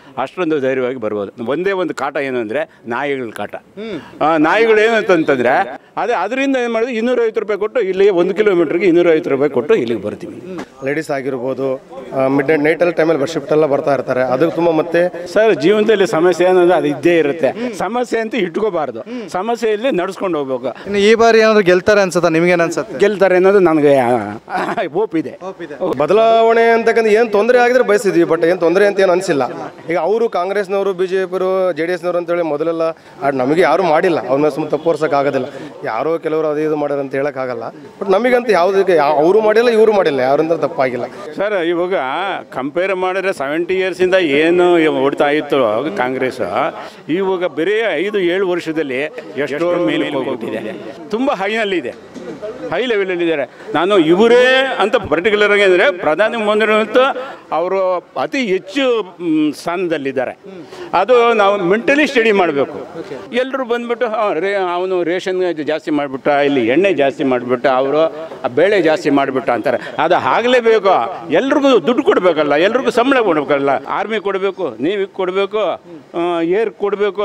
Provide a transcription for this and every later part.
ಅಷ್ಟೊಂದು ಧೈರ್ಯವಾಗಿ ಬರ್ಬೋದು ಒಂದೇ ಒಂದು ಕಾಟ ಏನು ಅಂದರೆ ನಾಯಿಗಳ ಕಾಟ ಆ, ನಾಯಿಗಳು ಏನಂತಂತಂದರೆ ಅದೇ ಅದರಿಂದ ಏನು ಮಾಡಿದ್ವಿ ಇನ್ನೂರೈವತ್ತು ರೂಪಾಯಿ ಕೊಟ್ಟು ಇಲ್ಲಿ ಒಂದು ಕಿಲೋಮೀಟ್ರಿಗೆ ಇನ್ನೂರೈವತ್ತು ರೂಪಾಯಿ ಕೊಟ್ಟು ಇಲ್ಲಿಗೆ ಬರ್ತೀವಿ ಲೇಡೀಸ್ ಆಗಿರ್ಬೋದು ಮಿಡ್ ನೈಟ್ ನೈಟಲ್ಲಿ ಟೈಮಲ್ಲಿ ಬಸ್ ಶಿಫ್ಟ್ ಎಲ್ಲ ಬರ್ತಾ ಇರ್ತಾರೆ ಅದು ತುಂಬ ಮತ್ತೆ ಸರ್ ಜೀವನದಲ್ಲಿ ಸಮಸ್ಯೆ ಏನಂದ್ರೆ ಅದು ಇದ್ದೇ ಇರುತ್ತೆ ಸಮಸ್ಯೆ ಅಂತ ಇಟ್ಕೋಬಾರ್ದು ಸಮಸ್ಯೆಯಲ್ಲಿ ನಡ್ಸ್ಕೊಂಡು ಹೋಗ್ಬೇಕು ಇನ್ನು ಈ ಬಾರಿ ಏನಾದ್ರು ಗೆಲ್ತಾರೆ ಅನ್ಸುತ್ತಾ ನಿಮ್ಗೇನು ಅನ್ಸುತ್ತೆ ಗೆಲ್ತಾರೆ ಅನ್ನೋದು ನನಗೆ ಹೋಪ್ ಇದೆ ಬದಲಾವಣೆ ಅಂತಕ್ಕಂಥ ಏನು ತೊಂದರೆ ಆಗಿದ್ರೆ ಬಯಸಿದ್ವಿ ಬಟ್ ಏನು ತೊಂದರೆ ಅಂತ ಏನು ಅನಿಸಿಲ್ಲ ಈಗ ಅವರು ಕಾಂಗ್ರೆಸ್ನವರು ಬಿ ಜೆ ಪಿರು ಜೆ ಡಿ ಎಸ್ನವರು ಅಂತೇಳಿ ಮೊದಲೆಲ್ಲ ಆ, ನಮಗೆ ಯಾರೂ ಮಾಡಿಲ್ಲ ಅವ್ರನ್ನ ಸುಮ್ಮನೆ ತಪ್ಪೋರ್ಸೋಕೆ ಆಗೋದಿಲ್ಲ ಯಾರೋ ಕೆಲವರು ಅದು ಇದು ಮಾಡ್ಯಾರ ಅಂತ ಹೇಳೋಕ್ಕಾಗಲ್ಲ ಬಟ್ ನಮಗಂತೂ ಯಾವುದಕ್ಕೆ ಅವರು ಮಾಡಿಲ್ಲ ಇವರು ಮಾಡಿಲ್ಲ ಯಾರಿಂದ ತಪ್ಪಾಗಿಲ್ಲ ಸರ್ ಇವಾಗ ಕಂಪೇರ್ ಮಾಡಿದ್ರೆ ಸೆವೆಂಟಿ ಇಯರ್ಸಿಂದ ಏನು ಓಡ್ತಾ ಇತ್ತು ಕಾಂಗ್ರೆಸ್ ಇವಾಗ ಬರೀ ಐದು ಏಳು ವರ್ಷದಲ್ಲಿ ಎಷ್ಟೋ ಮೇಲೆ ಹೋಗ್ಬಿಟ್ಟಿದೆ ತುಂಬ ಹೈನಲ್ಲಿದೆ ಹೈ ಲೆವೆಲಲ್ಲಿದ್ದಾರೆ ನಾನು ಇವರೇ ಅಂತ ಪರ್ಟಿಕ್ಯುಲರ್ ಆಗಿ ಅಂದರೆ ಪ್ರಧಾನಿ ಮಂತ್ರಿ ಅಂತ ಅವರು ಅತಿ ಹೆಚ್ಚು ಮ್, ಸ್ಥಾನದಲ್ಲಿದ್ದಾರೆ ಅದು ನಾವು ಮೆಂಟಲಿ ಸ್ಟಡಿ ಮಾಡಬೇಕು ಎಲ್ಲರೂ ಬಂದ್ಬಿಟ್ಟು ಆ, ರೇ ಅವನು ರೇಷನ್ ಜಾಸ್ತಿ ಮಾಡಿಬಿಟ್ಟ ಇಲ್ಲಿ ಎಣ್ಣೆ ಜಾಸ್ತಿ ಮಾಡಿಬಿಟ್ಟ ಅವರು ಬೇಳೆ ಜಾಸ್ತಿ ಮಾಡಿಬಿಟ್ಟ ಅಂತಾರೆ ಅದು ಆಗಲೇಬೇಕು ಎಲ್ರಿಗೂ ದುಡ್ಡು ಕೊಡಬೇಕಲ್ಲ ಎಲ್ರಿಗೂ ಸಂಬಳ ಕೊಡಬೇಕಲ್ಲ ಆರ್ಮಿ ಕೊಡಬೇಕು ನೇವಿಗೆ ಕೊಡಬೇಕು ಏರ್ ಕೊಡಬೇಕು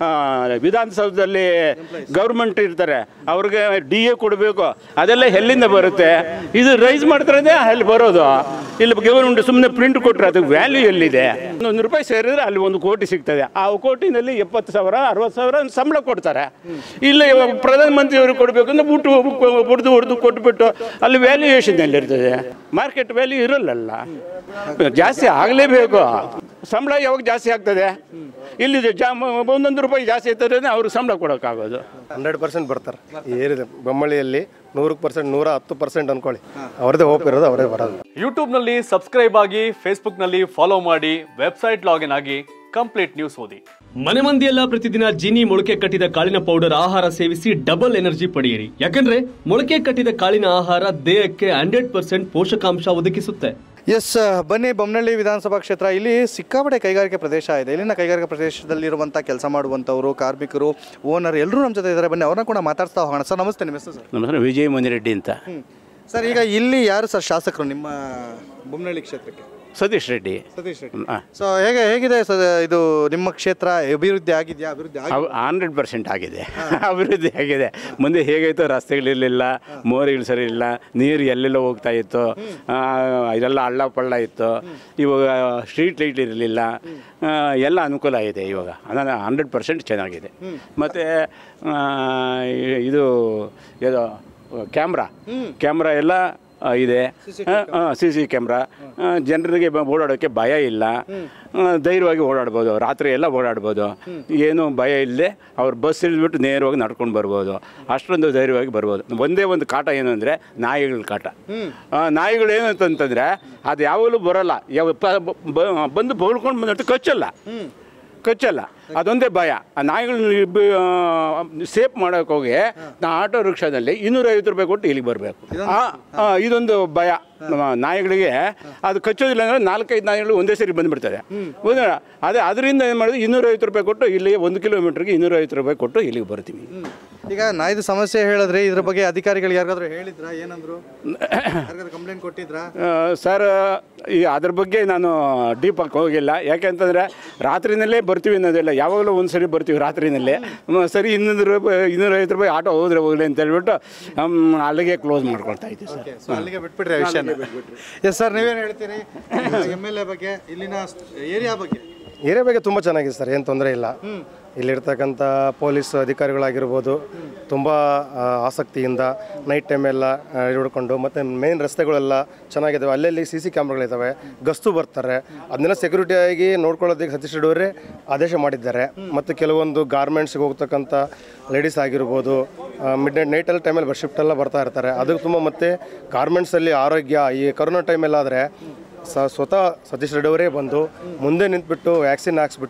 ವಿಧಾನಸೌಧದಲ್ಲಿ ಗೌರ್ಮೆಂಟ್ ಇರ್ತಾರೆ ಅವ್ರಿಗೆ ಡಿ ಎ ಕೊಡಬೇಕು ಅದೆಲ್ಲ ಎಲ್ಲಿಂದ ಬರುತ್ತೆ ಇದು ರೈಸ್ ಮಾಡ್ತಾರೆ ಅಲ್ಲಿ ಬರೋದು ಇಲ್ಲಿ ಗೌರ್ಮೆಂಟ್ ಸುಮ್ಮನೆ ಪ್ರಿಂಟ್ ಕೊಟ್ಟರೆ ಅದಕ್ಕೆ ವ್ಯಾಲ್ಯೂ ಎಲ್ಲಿದೆ ಒಂದು ರೂಪಾಯಿ ಸೇರಿದ್ರೆ ಅಲ್ಲಿ ಒಂದು ಕೋಟಿ ಸಿಗ್ತದೆ ಆ ಕೋಟಿನಲ್ಲಿ ಎಪ್ಪತ್ತು ಸಾವಿರ ಅರವತ್ತು ಸಾವಿರ ಸಂಬಳ ಕೊಡ್ತಾರೆ ಇಲ್ಲಿ ಪ್ರಧಾನಮಂತ್ರಿ ಅವ್ರಿಗೆ ಕೊಡಬೇಕು ಅಂದ್ರೆ ಬಿಟ್ಟು ಹೊಡೆದು ಹೊಡೆದು ಕೊಟ್ಬಿಟ್ಟು ಅಲ್ಲಿ ವ್ಯಾಲ್ಯೂಯೇಷನ್ ಎಲ್ಲಿರ್ತದೆ ಮಾರ್ಕೆಟ್ ವ್ಯಾಲ್ಯೂ ಇರಲ್ಲಲ್ಲ ಜಾಸ್ತಿ ಆಗಲೇಬೇಕು ಸಂಬಳ ಯಾವಾಗ ಜಾಸ್ತಿ ಆಗ್ತದೆ ಇಲ್ಲಿ ಜಾ ಒಂದೊಂದು ರೂಪಾಯಿ ಜಾಸ್ತಿ ಇರ್ತದೆ ಅವ್ರಿಗೆ ಸಂಬಳ ಕೊಡೋಕ್ಕಾಗೋದು ಹಂಡ್ರೆಡ್ ಪರ್ಸೆಂಟ್ ಬರ್ತಾರೆ ಏರಿದೆ ಬೊಮ್ಮಳಿಯಲ್ಲಿ ನೂರಕ್ಕೆ ಪರ್ಸೆಂಟ್ ನೂರ ಹತ್ತು ಪರ್ಸೆಂಟ್ ಅನ್ಕೊಳ್ಳಿ ಅವ್ರದ್ದೇ ಹೋಪ್ ಇರೋದು ಅವರೇ ಬರೋದು ಯೂಟ್ಯೂಬ್ನಲ್ಲಿ ಸಬ್ಸ್ಕ್ರೈಬ್ ಆಗಿ ಫೇಸ್ಬುಕ್ನಲ್ಲಿ ಫಾಲೋ ಮಾಡಿ ವೆಬ್ಸೈಟ್ ಲಾಗಿನ್ ಆಗಿ ಕಂಪ್ಲೀಟ್ ನ್ಯೂಸ್ ಓದಿ ಮನೆ ಮಂದಿಯೆಲ್ಲ ಪ್ರತಿದಿನ ಜೀನಿ ಮೊಳಕೆ ಕಟ್ಟಿದ ಕಾಳಿನ ಪೌಡರ್ ಆಹಾರ ಸೇವಿಸಿ ಡಬಲ್ ಎನರ್ಜಿ ಪಡೆಯಿರಿ ಯಾಕಂದ್ರೆ ಮೊಳಕೆ ಕಟ್ಟಿದ ಕಾಳಿನ ಆಹಾರ ದೇಹಕ್ಕೆ ಹಂಡ್ರೆಡ್ ಪರ್ಸೆಂಟ್ ಪೋಷಕಾಂಶ ಒದಗಿಸುತ್ತೆ ಎಸ್ ಬನ್ನಿ ಬೊಮ್ಮನಹಳ್ಳಿ ವಿಧಾನಸಭಾ ಕ್ಷೇತ್ರ ಇಲ್ಲಿ ಸಿಕ್ಕಾಪಟ್ಟೆ ಕೈಗಾರಿಕೆ ಪ್ರದೇಶ ಇದೆ ಇಲ್ಲಿನ ಕೈಗಾರಿಕಾ ಪ್ರದೇಶದಲ್ಲಿರುವಂಥ ಕೆಲಸ ಮಾಡುವಂಥವರು ಕಾರ್ಮಿಕರು ಓನರ್ ಎಲ್ಲರೂ ನಮ್ಮ ಜೊತೆ ಇದ್ದಾರೆ ಬನ್ನಿ ಅವ್ರನ್ನ ಕೂಡ ಮಾತಾಡ್ತಾ ಹೋಗೋಣ ಸರ್ ನಮಸ್ತೆ ನಿಮ್ಮ ಹೆಸರು ಸರ್ ನಮ್ಮ ಹೆಸರು ವಿಜಯ್ ಮಂದಿರೆಡ್ಡಿ ಅಂತ ಸರ್ ಈಗ ಇಲ್ಲಿ ಯಾರು ಸರ್ ಶಾಸಕರು ನಿಮ್ಮ ಬೊಮ್ಮನಹಳ್ಳಿ ಕ್ಷೇತ್ರಕ್ಕೆ ಸತೀಶ್ ರೆಡ್ಡಿ ಸತೀಶ್ ರೆಡ್ಡಿ ಹಾಂ ಸೊ ಹೇಗೆ ಹೇಗಿದೆ ಸರ್ ಇದು ನಿಮ್ಮ ಕ್ಷೇತ್ರ ಅಭಿವೃದ್ಧಿ ಆಗಿದೆಯಾ ಅಭಿವೃದ್ಧಿ ಆಗಿ ಹಂಡ್ರೆಡ್ ಪರ್ಸೆಂಟ್ ಆಗಿದೆ ಅಭಿವೃದ್ಧಿ ಆಗಿದೆ ಮುಂದೆ ಹೇಗಾಯ್ತು ರಸ್ತೆಗಳಿರಲಿಲ್ಲ ಮೋರಿಗಳು ಸರಿ ಇಲ್ಲ ನೀರು ಎಲ್ಲೆಲ್ಲ ಹೋಗ್ತಾ ಇತ್ತು ಆ, ಇದೆಲ್ಲ ಹಳ್ಳ ಪಳ್ಳ ಇತ್ತು ಇವಾಗ ಸ್ಟ್ರೀಟ್ ಲೈಟ್ ಇರಲಿಲ್ಲ ಎಲ್ಲ ಅನುಕೂಲ ಆಗಿದೆ ಇವಾಗ ಅದನ್ನು ಹಂಡ್ರೆಡ್ ಪರ್ಸೆಂಟ್ ಚೆನ್ನಾಗಿದೆ ಮತ್ತು ಇದು ಇದು ಕ್ಯಾಮ್ರಾ ಕ್ಯಾಮ್ರಾ ಎಲ್ಲ ಆ, ಇದೆ ಸಿ ಸಿ ಕ್ಯಾಮ್ರಾ ಜನರಿಗೆ ಬ- ಓಡಾಡೋಕ್ಕೆ ಭಯ ಇಲ್ಲ ಆ, ಧೈರ್ಯವಾಗಿ ಓಡಾಡ್ಬೋದು ರಾತ್ರಿ ಎಲ್ಲ ಓಡಾಡ್ಬೋದು ಏನು ಭಯ ಇಲ್ಲದೆ ಅವ್ರು ಬಸ್ ಇಳಿದ್ಬಿಟ್ಟು ನೇರವಾಗಿ ನಡ್ಕೊಂಡು ಬರ್ಬೋದು ಅಷ್ಟೊಂದು ಧೈರ್ಯವಾಗಿ ಬರ್ಬೋದು ಒಂದೇ ಒಂದು ಕಾಟ ಏನು ಅಂದರೆ ನಾಯಿಗಳ ಕಾಟ ಆ, ನಾಯಿಗಳು ಏನಂತಂತಂದರೆ ಅದು ಯಾವಾಗಲೂ ಬರೋಲ್ಲ ಯಾವ ಪ- ಬ- ಬಂದು ಬಳ್ಕೊಂಡು ಬಂದ್ಬಿಟ್ಟು ಕಚ್ಚಲ್ಲ ಕಚ್ಚಲ್ಲ ಅದೊಂದೇ ಭಯ ಆ ನಾಯಿಗಳನ್ನ ಸೇಫ್ ಮಾಡೋಕೆ ಹೋಗಿ ನಾ ಆಟೋ ರಿಕ್ಷಾದಲ್ಲಿ ಇನ್ನೂರೈವತ್ತು ರೂಪಾಯಿ ಕೊಟ್ಟು ಇಲ್ಲಿಗೆ ಬರಬೇಕು ಇದೊಂದು ಭಯ ನಮ್ಮ ನಾಯಿಗಳಿಗೆ ಅದು ಕಚ್ಚೋದಿಲ್ಲ ಅಂದರೆ ನಾಲ್ಕೈದು ನಾಯಿಗಳು ಒಂದೇ ಸರಿ ಬಂದುಬಿಡ್ತದೆ ಒಂದು ಅದೇ ಅದರಿಂದ ಏನು ಮಾಡಿದ್ವಿ ಇನ್ನೂರೈವತ್ತು ರೂಪಾಯಿ ಕೊಟ್ಟು ಇಲ್ಲಿ ಒಂದು ಕಿಲೋಮೀಟ್ರಿಗೆ ಇನ್ನೂರೈವತ್ತು ರೂಪಾಯಿ ಕೊಟ್ಟು ಇಲ್ಲಿಗೆ ಬರ್ತೀವಿ ಈಗ ನಾಯ್ದು ಸಮಸ್ಯೆ ಹೇಳಿದ್ರೆ ಇದ್ರ ಬಗ್ಗೆ ಅಧಿಕಾರಿಗಳು ಯಾರಿಗಾದ್ರೂ ಹೇಳಿದ್ರಾ ಏನಂದ್ರು ಯಾರಿಗಾದ್ರೂ ಕಂಪ್ಲೇಂಟ್ ಕೊಟ್ಟಿದ್ರಾ ಆ, ಸರ್ ಈ ಅದ್ರ ಬಗ್ಗೆ ನಾನು ಡೀಪ್ ಆಗಿ ಹೋಗಿಲ್ಲ ಯಾಕೆಂತಂದರೆ ರಾತ್ರಿನಲ್ಲೇ ಬರ್ತೀವಿ ಅನ್ನೋದಿಲ್ಲ ಯಾವಾಗಲೂ ಒಂದು ಸರಿ ಬರ್ತೀವಿ ರಾತ್ರಿನಲ್ಲೇ ಮ, ಸರಿ ಇನ್ನೂರು ರೂಪಾಯಿ ಇನ್ನೂರೈವತ್ತು ರೂಪಾಯಿ ಆಟೋ ಹೋದ್ರೆ ಹೋಗಲಿ ಅಂತ ಹೇಳ್ಬಿಟ್ಟು ಹಮ್, ಅಲ್ಲಿಗೆ ಕ್ಲೋಸ್ ಮಾಡ್ಕೊಳ್ತಾ ಇದ್ದೀವಿ ಸರ್ ಸೊ ಅಲ್ಲಿಗೆ ಬಿಟ್ಬಿಟ್ರೆ ವಿಷಯ ಎಸ್ ಸರ್ ನೀವೇನು ಹೇಳ್ತೀರಿ ಎಮ್ ಎಲ್ ಎ ಬಗ್ಗೆ ಇಲ್ಲಿನ ಏರಿಯಾ ಬಗ್ಗೆ ಏರಿಯಾ ಬಗ್ಗೆ ತುಂಬ ಚೆನ್ನಾಗಿದೆ ಸರ್ ಏನು ತೊಂದರೆ ಇಲ್ಲ ಇಲ್ಲಿರ್ತಕ್ಕಂಥ ಪೊಲೀಸ್ ಅಧಿಕಾರಿಗಳಾಗಿರ್ಬೋದು ತುಂಬ ಆ, ಆಸಕ್ತಿಯಿಂದ ನೈಟ್ ಟೈಮೆಲ್ಲ ಹಿಡ್ಕೊಂಡು ಮತ್ತು ಮೇನ್ ರಸ್ತೆಗಳೆಲ್ಲ ಚೆನ್ನಾಗಿದ್ದಾವೆ ಅಲ್ಲಲ್ಲಿ ಸಿ ಸಿ ಕ್ಯಾಮ್ರಾಗಳಿದ್ದಾವೆ ಗಸ್ತು ಬರ್ತಾರೆ ಅದನ್ನೆಲ್ಲ ಸೆಕ್ಯೂರಿಟಿಯಾಗಿ ನೋಡ್ಕೊಳ್ಳೋದಕ್ಕೆ ಸತೀಶ್ ರೆಡ್ಡಿ ಅವರೇ ಆದೇಶ ಮಾಡಿದ್ದಾರೆ ಮತ್ತು ಕೆಲವೊಂದು ಗಾರ್ಮೆಂಟ್ಸ್ಗೆ ಹೋಗ್ತಕ್ಕಂಥ ಲೇಡೀಸ್ ಆಗಿರ್ಬೋದು ಮಿಡ್ ನೈಟ್ ನೈಟಲ್ಲಿ ಟೈಮಲ್ಲಿ ಬಸ್ ಶಿಫ್ಟ್ ಎಲ್ಲ ಬರ್ತಾ ಇರ್ತಾರೆ ಅದಕ್ಕೆ ತುಂಬ ಮತ್ತು ಗಾರ್ಮೆಂಟ್ಸಲ್ಲಿ ಆರೋಗ್ಯ ಈ ಕರೋನಾ ಟೈಮೆಲ್ಲಾದರೆ ಸ ಸ್ವತಃ ಸತೀಶ್ ರೆಡ್ಡಿ ಅವರೇ ಬಂದು ಮುಂದೆ ನಿಂತ್ಬಿಟ್ಟು ವ್ಯಾಕ್ಸಿನ್ ಹಾಕ್ಸ್ಬಿಟ್ಟು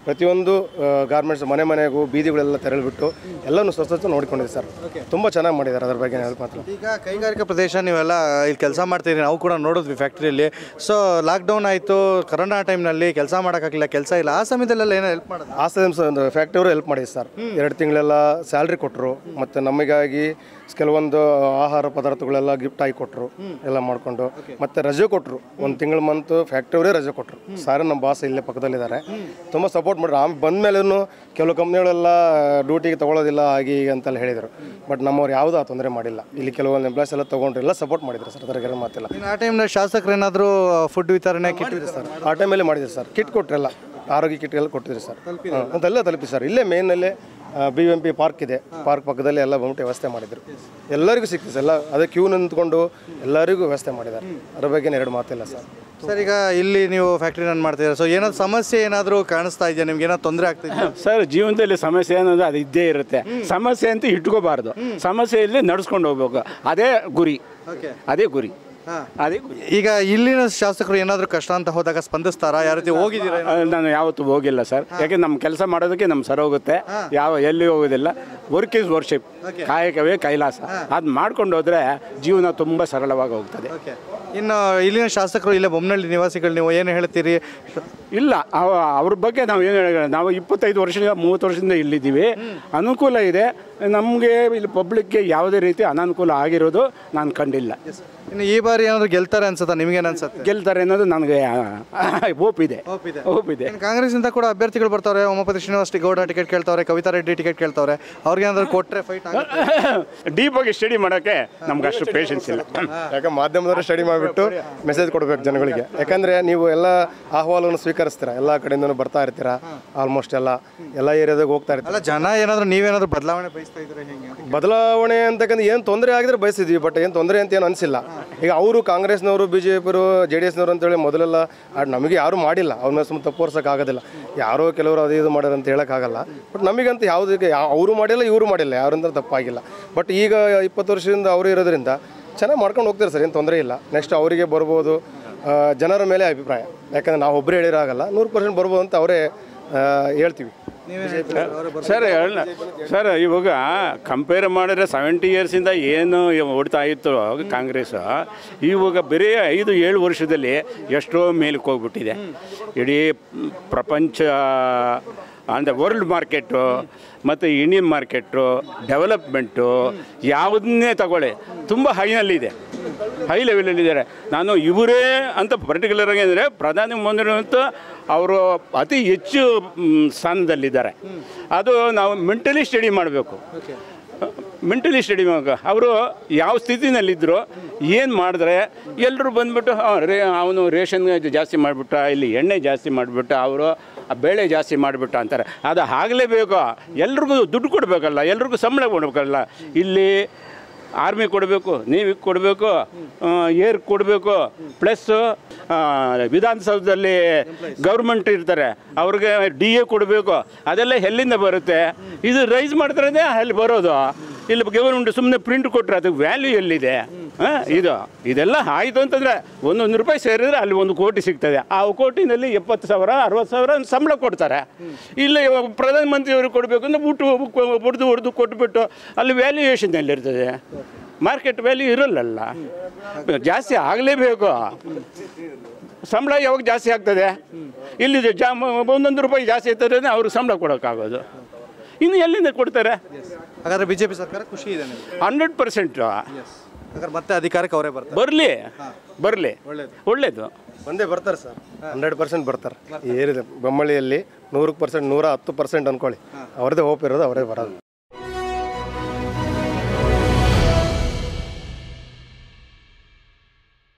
ಪ್ರತಿಯೊಂದು ಗಾರ್ಮೆಂಟ್ಸ್ ಮನೆ ಮನೆಗೂ ಬೀದಿಗಳೆಲ್ಲ ತೆರಳಿಬಿಟ್ಟು ಎಲ್ಲನೂ ಸ್ವಚ್ಛತೆ ನೋಡಿಕೊಂಡಿದೆ ಸರ್ ತುಂಬ ಚೆನ್ನಾಗಿ ಮಾಡಿದ್ದಾರೆ ಅದ್ರ ಬಗ್ಗೆ ಹೇಳಕ್ ಮಾತ್ರ ಈಗ ಕೈಗಾರಿಕಾ ಪ್ರದೇಶ ನೀವೆಲ್ಲ ಇಲ್ಲಿ ಕೆಲಸ ಮಾಡ್ತಿದ್ದೀರಿ ನಾವು ಕೂಡ ನೋಡಿದ್ವಿ ಫ್ಯಾಕ್ಟ್ರಿಯಲ್ಲಿ ಸೊ ಲಾಕ್ಡೌನ್ ಆಯಿತು ಕರೋನಾ ಟೈಮ್ನಲ್ಲಿ ಕೆಲಸ ಮಾಡೋಕ್ಕಾಗಲಿಲ್ಲ ಕೆಲಸ ಇಲ್ಲ ಆ ಸಮಯದಲ್ಲೆಲ್ಲ ಏನೋ ಹೆಲ್ಪ್ ಮಾಡೋದು ಆ ಒಂದು ಫ್ಯಾಕ್ಟ್ರಿ ಅವರು ಹೆಲ್ಪ್ ಮಾಡಿದೆ ಸರ್ ಎರಡು ತಿಂಗಳೆಲ್ಲ ಸ್ಯಾಲ್ರಿ ಕೊಟ್ಟರು ಮತ್ತು ನಮಗಾಗಿ ಕೆಲವೊಂದು ಆಹಾರ ಪದಾರ್ಥಗಳೆಲ್ಲ ಗಿಫ್ಟ್ ಆಗಿ ಕೊಟ್ಟರು ಎಲ್ಲ ಮಾಡಿಕೊಂಡು ಮತ್ತು ರಜೆ ಕೊಟ್ಟರು ಒಂದು ತಿಂಗಳ ಮಂತು ಫ್ಯಾಕ್ಟ್ರಿ ಅವರೇ ರಜೆ ಕೊಟ್ಟರು ಸಾರ್ ನಮ್ಮ ಬಾಸ್ ಇಲ್ಲೇ ಪಕ್ಕದಲ್ಲಿದ್ದಾರೆ ತುಂಬ ಸಪೋರ್ಟ್ ಮಾಡ್ರು ಆಮೇಲೆ ಬಂದ ಮೇಲೂ ಕೆಲವು ಕಂಪ್ನಿಗಳೆಲ್ಲ ಡ್ಯೂಟಿಗೆ ತೊಗೊಳೋದಿಲ್ಲ ಹಾಗೆ ಹೀಗೆ ಅಂತೆಲ್ಲ ಹೇಳಿದರು ಬಟ್ ನಮ್ಮವ್ರು ಯಾವುದೂ ಆ ತೊಂದರೆ ಮಾಡಿಲ್ಲ ಇಲ್ಲಿ ಕೆಲವೊಂದು ಎಂಪ್ಲಾಯ್ಸ್ ಎಲ್ಲ ತೊಗೊಂಡ್ರು ಎಲ್ಲ ಸಪೋರ್ಟ್ ಮಾಡಿದ್ರು ಸರ್ ಅದ್ರಾಗ ಮಾತಿಲ್ಲ ಇನ್ನು ಆ ಟೈಮ್ನಲ್ಲಿ ಶಾಸಕರು ಏನಾದರೂ ಫುಡ್ ವಿತರಣೆ ಕಿಟ್ ಸರ್ ಆ ಟೈಮಲ್ಲಿ ಮಾಡಿದ್ರು ಸರ್ ಕಿಟ್ ಕೊಟ್ರೆಲ್ಲ ಆರೋಗ್ಯ ಕಿಟ್ ಎಲ್ಲ ಕೊಟ್ಟಿದ್ರು ಸರ್ ಹಾಂ ಅದೆಲ್ಲ ತಲುಪಿ ಸರ್ ಇಲ್ಲೇ ಮೇನಲ್ಲೇ ಬಿ ಎಂ ಪಿ ಪಾರ್ಕ್ ಇದೆ ಪಾರ್ಕ್ ಪಕ್ಕದಲ್ಲಿ ಎಲ್ಲ ಬಂದ್ಬಿಟ್ಟು ವ್ಯವಸ್ಥೆ ಮಾಡಿದ್ರು ಎಲ್ಲರಿಗೂ ಸಿಕ್ತು ಸರ್ ಎಲ್ಲ ಅದೇ ಕ್ಯೂ ನಿಂತ್ಕೊಂಡು ಎಲ್ಲರಿಗೂ ವ್ಯವಸ್ಥೆ ಮಾಡಿದ್ದಾರೆ ಅದ್ರ ಬಗ್ಗೆ ಎರಡು ಮಾತಿಲ್ಲ ಸರ್ ಸರ್ ಈಗ ಇಲ್ಲಿ ನೀವು ಫ್ಯಾಕ್ಟ್ರಿ ರನ್ ಮಾಡ್ತಿದ್ದೀರಾ ಸೊ ಏನಾದ್ರು ಸಮಸ್ಯೆ ಏನಾದರೂ ಕಾಣಿಸ್ತಾ ಇದೆಯಾ ನಿಮ್ಗೆ ಏನಾದ್ರು ತೊಂದರೆ ಆಗ್ತಿದೆಯಾ ಸರ್ ಜೀವನದಲ್ಲಿ ಸಮಸ್ಯೆ ಅನ್ನೋದು ಅದು ಇದ್ದೇ ಇರುತ್ತೆ ಸಮಸ್ಯೆ ಅಂತ ಇಟ್ಕೋಬಾರ್ದು ಸಮಸ್ಯೆಯಲ್ಲಿ ನಡ್ಸ್ಕೊಂಡು ಹೋಗ್ಬೇಕು ಅದೇ ಗುರಿ ಓಕೆ ಅದೇ ಗುರಿ ಹಾಂ ಅದೇ ಗುರಿ ಈಗ ಇಲ್ಲಿನ ಶಾಸಕರು ಏನಾದರೂ ಕಷ್ಟ ಅಂತ ಹೋದಾಗ ಸ್ಪಂದಿಸ್ತಾರಾ ಯಾವ ರೀತಿ ಹೋಗಿದ್ದೀರಾ ಆ, ನಾನು ಯಾವತ್ತೂ ಹೋಗಿಲ್ಲ ಸರ್ ಯಾಕೆ ನಮ್ಮ ಕೆಲಸ ಮಾಡೋದಕ್ಕೆ ನಮ್ಮ ಸರ್ ಹೋಗುತ್ತೆ ಯಾವ ಎಲ್ಲಿ ಹೋಗೋದಿಲ್ಲ ವರ್ಕ್ ಇಸ್ ವರ್ಷಿಪ್ ಕಾಯಕವೇ ಕೈಲಾಸ ಅದು ಮಾಡ್ಕೊಂಡು ಹೋದ್ರೆ ಜೀವನ ತುಂಬ ಸರಳವಾಗಿ ಹೋಗ್ತದೆ ಓಕೆ ಇನ್ನು ಇಲ್ಲಿನ ಶಾಸಕರು ಇಲ್ಲೇ ಬೊಮ್ಮನಹಳ್ಳಿ ನಿವಾಸಿಗಳು ನೀವು ಏನು ಹೇಳ್ತೀರಿ ಇಲ್ಲ ಅವ- ಅವ್ರ ಬಗ್ಗೆ ನಾವು ಏನು ಹೇಳೋಣ ನಾವು ಇಪ್ಪತ್ತೈದು ವರ್ಷದಿಂದ ಮೂವತ್ತು ವರ್ಷದಿಂದ ಇಲ್ಲಿದ್ದೀವಿ ಅನುಕೂಲ ಇದೆ ನಮಗೆ ಇಲ್ಲಿ ಪಬ್ಲಿಕ್ಗೆ ಯಾವುದೇ ರೀತಿ ಅನಾನುಕೂಲ ಆಗಿರೋದು ನಾನು ಕಂಡಿಲ್ಲ ಇನ್ನು ಈ ಬಾರಿ ಏನಾದ್ರು ಗೆಲ್ತಾರೆ ಅನ್ಸುತ್ತಾ ನಿಮ್ಗೇನು ಅನ್ಸುತ್ತೆ ಗೆಲ್ತಾರೆ ಅನ್ನೋದು ನನಗೆ ಹೋಪ್ ಇದೆ Hope ಇದೆ. ಹೋಪ್ ಇದೆ ಇನ್ನು ಕಾಂಗ್ರೆಸ್ಸಿಂದ ಕೂಡ ಅಭ್ಯರ್ಥಿಗಳು ಬರ್ತಾರೆ ಉಮಾಪತಿ ಶ್ರೀನಿವಾಸ್ ಗೌಡ ಟಿಕೆಟ್ ಕೇಳ್ತಾವ್ರೆ ಕವಿತಾ ರೆಡ್ಡಿ ಟಿಕೆಟ್ ಕೇಳ್ತಾವ್ರೆ ಅವ್ರಿಗೆ ಏನಾದ್ರು ಕೊಟ್ಟರೆ ಫೈಟ್ ಆಗುತ್ತೆ ಡೀಪಾಗಿ ಸ್ಟಡಿ ಮಾಡೋಕ್ಕೆ ನಮ್ಗೆ ಅಷ್ಟು ಪೇಷನ್ಸ್ ಇಲ್ಲ ಯಾಕೆ ಮಾಧ್ಯಮದವರು ಸ್ಟಡಿ ಮಾಡಿಬಿಟ್ಟು ಮೆಸೇಜ್ ಕೊಡಬೇಕು ಜನಗಳಿಗೆ ಯಾಕಂದರೆ ನೀವು ಎಲ್ಲ ಆಹ್ವಾನವನ್ನು ಸ್ವೀಕರಿಸ್ತೀರಾ ಎಲ್ಲ ಕಡೆಯಿಂದನೂ ಬರ್ತಾ ಇರ್ತೀರಾ ಆಲ್ಮೋಸ್ಟ್ ಎಲ್ಲ ಎಲ್ಲ ಏರಿಯಾದಾಗ ಹೋಗ್ತಾ ಇರ್ತೀರಾ ಅಲ್ಲ ಜನ ಏನಾದ್ರು ನೀವೇನಾದ್ರು ಬದಲಾವಣೆ ಬಯಸ್ತಾ ಇದ್ರೆ ಹೆಂಗೆ ಬದಲಾವಣೆ ಅಂತಕ್ಕಂಥ ಏನು ತೊಂದರೆ ಆಗಿದ್ರೆ ಬಯಸಿದ್ವಿ ಬಟ್ ಏನು ತೊಂದರೆ ಅಂತ ಏನು ಅನಿಸಿಲ್ಲ ಈಗ ಅವರು ಕಾಂಗ್ರೆಸ್ನವರು ಬಿ ಜೆ ಪಿರು ಜೆ ಡಿ ಎಸ್ನವರು ಅಂತೇಳಿ ಮೊದಲೆಲ್ಲ ಅದ್ ನಮಗೆ ಯಾರೂ ಮಾಡಿಲ್ಲ ಅವ್ರ ಮೇಲೆ ಸುಮ್ಮನೆ ತಪ್ಪು ಆಗೋದಿಲ್ಲ ಯಾರೋ ಕೆಲವರು ಅದು ಇದು ಮಾಡ್ಯಾರ ಅಂತ ಹೇಳೋಕ್ಕಾಗಲ್ಲ ಬಟ್ ನಮಗಂತ ಯಾವುದಕ್ಕೆ ಅವರು ಮಾಡಿಲ್ಲ ಇವರು ಮಾಡಿಲ್ಲ ಯಾರಿಂದ ತಪ್ಪಾಗಿಲ್ಲ ಬಟ್ ಈಗ ಇಪ್ಪತ್ತು ವರ್ಷದಿಂದ ಅವರು ಇರೋದ್ರಿಂದ ಚೆನ್ನಾಗಿ ಮಾಡ್ಕೊಂಡು ಹೋಗ್ತಾರೆ ಸರ್ ಏನು ತೊಂದರೆ ಇಲ್ಲ ನೆಕ್ಸ್ಟ್ ಅವರಿಗೆ ಬರ್ಬೋದು ಆ, ಜನರ ಮೇಲೆ ಅಭಿಪ್ರಾಯ ಯಾಕಂದ್ರೆ ನಾವು ಒಬ್ಬರೇ ಹೇಳಿರಾಗಲ್ಲ ನೂರು ಪರ್ಸೆಂಟ್ ಬರ್ಬೋದು ಅಂತ ಅವರೇ ಆ, ಹೇಳ್ತೀವಿ ಸರ್ ಹೇಳ ಸರ್ ಇವಾಗ ಕಂಪೇರ್ ಮಾಡಿದ್ರೆ ಸೆವೆಂಟಿ ಇಯರ್ಸಿಂದ ಏನು ಓಡ್ತಾ ಇತ್ತು ಕಾಂಗ್ರೆಸ್ ಇವಾಗ ಬರೀ ಐದು ಏಳು ವರ್ಷದಲ್ಲಿ ಎಷ್ಟೋ ಮೇಲಕ್ಕೆ ಹೋಗ್ಬಿಟ್ಟಿದೆ ಇಡೀ ಪ್ರಪಂಚ ಅಂದರೆ ವರ್ಲ್ಡ್ ಮಾರ್ಕೆಟು ಮತ್ತು ಇಂಡಿಯನ್ ಮಾರ್ಕೆಟು ಡೆವಲಪ್ಮೆಂಟು ಯಾವುದನ್ನೇ ತಗೊಳ್ಳಿ ತುಂಬ ಹೈನಲ್ಲಿದೆ ಹೈ ಲೆವೆಲಲ್ಲಿದ್ದಾರೆ ನಾನು ಇವರೇ ಅಂತ ಪರ್ಟಿಕ್ಯುಲರ್ ಆಗಿ ಅಂದರೆ ಪ್ರಧಾನಿ ಮಂತ್ರಿ ಅಂತ ಅವರು ಅತಿ ಹೆಚ್ಚು ಮ್, ಸ್ಥಾನದಲ್ಲಿದ್ದಾರೆ ಅದು ನಾವು ಮೆಂಟಲಿ ಸ್ಟಡಿ ಮಾಡಬೇಕು ಮೆಂಟಲಿ ಸ್ಟಡಿ ಮಾಡಬೇಕು ಅವರು ಯಾವ ಸ್ಥಿತಿನಲ್ಲಿದ್ದರು ಏನು ಮಾಡಿದ್ರೆ ಎಲ್ಲರೂ ಬಂದ್ಬಿಟ್ಟು "ಆ, ರೇ ಅವನು ರೇಷನ್ ಜಾಸ್ತಿ ಮಾಡಿಬಿಟ್ಟ ಇಲ್ಲಿ ಎಣ್ಣೆ ಜಾಸ್ತಿ ಮಾಡಿಬಿಟ್ಟ ಅವರು ಬೇಳೆ ಜಾಸ್ತಿ ಮಾಡಿಬಿಟ್ಟ ಅಂತಾರೆ ಅದು ಆಗಲೇಬೇಕು ಎಲ್ರಿಗೂ ದುಡ್ಡು ಕೊಡಬೇಕಲ್ಲ ಎಲ್ರಿಗೂ ಸಂಬಳ ಕೊಡಬೇಕಲ್ಲ ಇಲ್ಲಿ ಆರ್ಮಿ ಕೊಡಬೇಕು ನೇವಿಗೆ ಕೊಡಬೇಕು ಏರ್ ಕೊಡಬೇಕು ಪ್ಲಸ್ಸು ವಿಧಾನಸೌಧದಲ್ಲಿ ಗೌರ್ಮೆಂಟ್ ಇರ್ತಾರೆ ಅವ್ರಿಗೆ ಡಿ ಎ ಕೊಡಬೇಕು ಅದೆಲ್ಲ ಎಲ್ಲಿಂದ ಬರುತ್ತೆ ಇದು ರೈಸ್ ಮಾಡಿದ್ರೆ ಅಲ್ಲಿ ಬರೋದು ಇಲ್ಲಿ ಗೌರ್ಮೆಂಟ್ ಸುಮ್ಮನೆ ಪ್ರಿಂಟ್ ಕೊಟ್ಟರೆ ಅದಕ್ಕೆ ವ್ಯಾಲ್ಯೂ ಎಲ್ಲಿದೆ ಆ, ಇದು ಇದೆಲ್ಲ ಆಯಿತು ಅಂತಂದರೆ ಒಂದೊಂದು ರೂಪಾಯಿ ಸೇರಿದ್ರೆ ಅಲ್ಲಿ ಒಂದು ಕೋಟಿ ಸಿಗ್ತದೆ ಆ ಕೋಟಿನಲ್ಲಿ ಎಪ್ಪತ್ತು ಸಾವಿರ ಅರವತ್ತು ಸಾವಿರ ಸಂಬಳ ಕೊಡ್ತಾರೆ ಇಲ್ಲಿ ಪ್ರಧಾನಮಂತ್ರಿಯವರು ಕೊಡಬೇಕು ಅಂದರೆ ಊಟ ಹೊಡೆದು ಹೊಡೆದು ಕೊಟ್ಬಿಟ್ಟು ಅಲ್ಲಿ ವ್ಯಾಲ್ಯೂಯೇಷನ್ ಎಲ್ಲಿರ್ತದೆ ಮಾರ್ಕೆಟ್ ವ್ಯಾಲ್ಯೂ ಇರಲ್ಲಲ್ಲ ಜಾಸ್ತಿ ಆಗಲೇಬೇಕು ಸಂಬಳ ಯಾವಾಗ ಜಾಸ್ತಿ ಆಗ್ತದೆ ಇಲ್ಲಿ ಜಾ ಒಂದೊಂದು ರೂಪಾಯಿ ಜಾಸ್ತಿ ಇರ್ತದೆ ಅವ್ರಿಗೆ ಸಂಬಳ ಕೊಡೋಕ್ಕಾಗೋದು ಇನ್ನು ಎಲ್ಲಿಂದ ಕೊಡ್ತಾರೆ ಹಾಗಾದ್ರೆ ಬಿಜೆಪಿ ಸರ್ಕಾರ ಖುಷಿ ಇದೆ ನಿಮ್ಗೆ ಹಂಡ್ರೆಡ್ ಪರ್ಸೆಂಟು ಹಾಗಾದ್ರೆ ಮತ್ತೆ ಅಧಿಕಾರಕ್ಕೆ ಅವರೇ ಬರ್ತಾರೆ ಬರಲಿ ಬರಲಿ ಒಳ್ಳೇದು ಬಂದೇ ಬರ್ತಾರೆ ಸರ್ ಹಂಡ್ರೆಡ್ ಪರ್ಸೆಂಟ್ ಬರ್ತಾರೆ ಏರಿದೆ ಬೊಮ್ಮಳ್ಳಿಯಲ್ಲಿ ನೂರಕ್ಕೆ ಪರ್ಸೆಂಟ್ ನೂರ ಹತ್ತು ಪರ್ಸೆಂಟ್ ಅನ್ಕೊಳ್ಳಿ ಅವ್ರದ್ದೇ ಹೋಪ್ ಇರೋದು ಅವರೇ ಬರೋದು